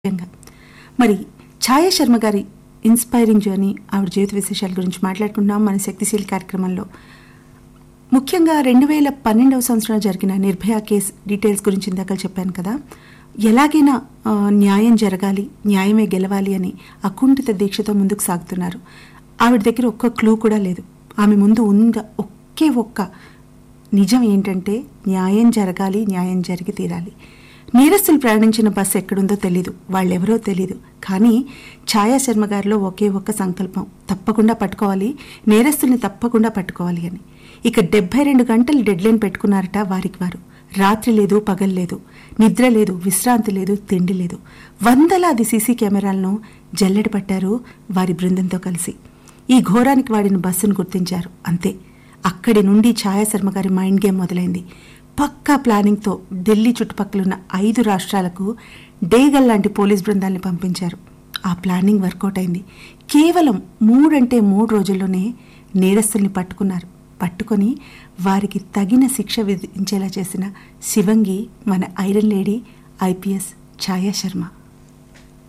ముఖ్యంగా మరి ఛాయా శర్మ గారి ఇన్స్పైరింగ్ జర్నీ ఆవిడ జీవిత విశేషాల గురించి మాట్లాడుకుంటున్నాం మన శక్తిశీలి కార్యక్రమంలో ముఖ్యంగా రెండు వేల పన్నెండవ సంవత్సరంలో జరిగిన నిర్భయ కేసు డీటెయిల్స్ గురించి ఇందాక చెప్పాను కదా ఎలాగైనా ఆ, న్యాయం జరగాలి న్యాయమే గెలవాలి అని అకుంఠిత దీక్షతో ముందుకు సాగుతున్నారు ఆవిడ దగ్గర ఒక్క క్లూ కూడా లేదు ఆమె ముందు ఉన్న ఒకే ఒక్క నిజం ఏంటంటే న్యాయం జరగాలి న్యాయం జరిగి తీరాలి నేరస్తులు ప్రయాణించిన బస్సు ఎక్కడుందో తెలీదు వాళ్ళెవరో తెలీదు కానీ ఛాయా శర్మ గారిలో ఒకే ఒక్క సంకల్పం తప్పకుండా పట్టుకోవాలి నేరస్తుల్ని తప్పకుండా పట్టుకోవాలి అని ఇక డెబ్బై రెండు గంటలు డెడ్లైన్ పెట్టుకున్నారట వారికి వారు రాత్రి లేదు పగలు లేదు నిద్ర లేదు విశ్రాంతి లేదు తిండి లేదు వందలాది సీసీ కెమెరాలను జల్లెడ పట్టారు వారి బృందంతో కలిసి ఈ ఘోరానికి వాడిన బస్సును గుర్తించారు అంతే అక్కడి నుండి ఛాయా శర్మ గారి మైండ్ గేమ్ మొదలైంది పక్కా ప్లానింగ్తో ఢిల్లీ చుట్టుపక్కలున్న ఐదు రాష్ట్రాలకు డేగల్ లాంటి పోలీస్ బృందాల్ని పంపించారు ఆ ప్లానింగ్ వర్కౌట్ అయింది కేవలం మూడంటే మూడు రోజుల్లోనే నేరస్తుల్ని పట్టుకున్నారు పట్టుకొని వారికి తగిన శిక్ష విధించేలా చేసిన శివంగి మన iron lady IPS Chhaya Sharma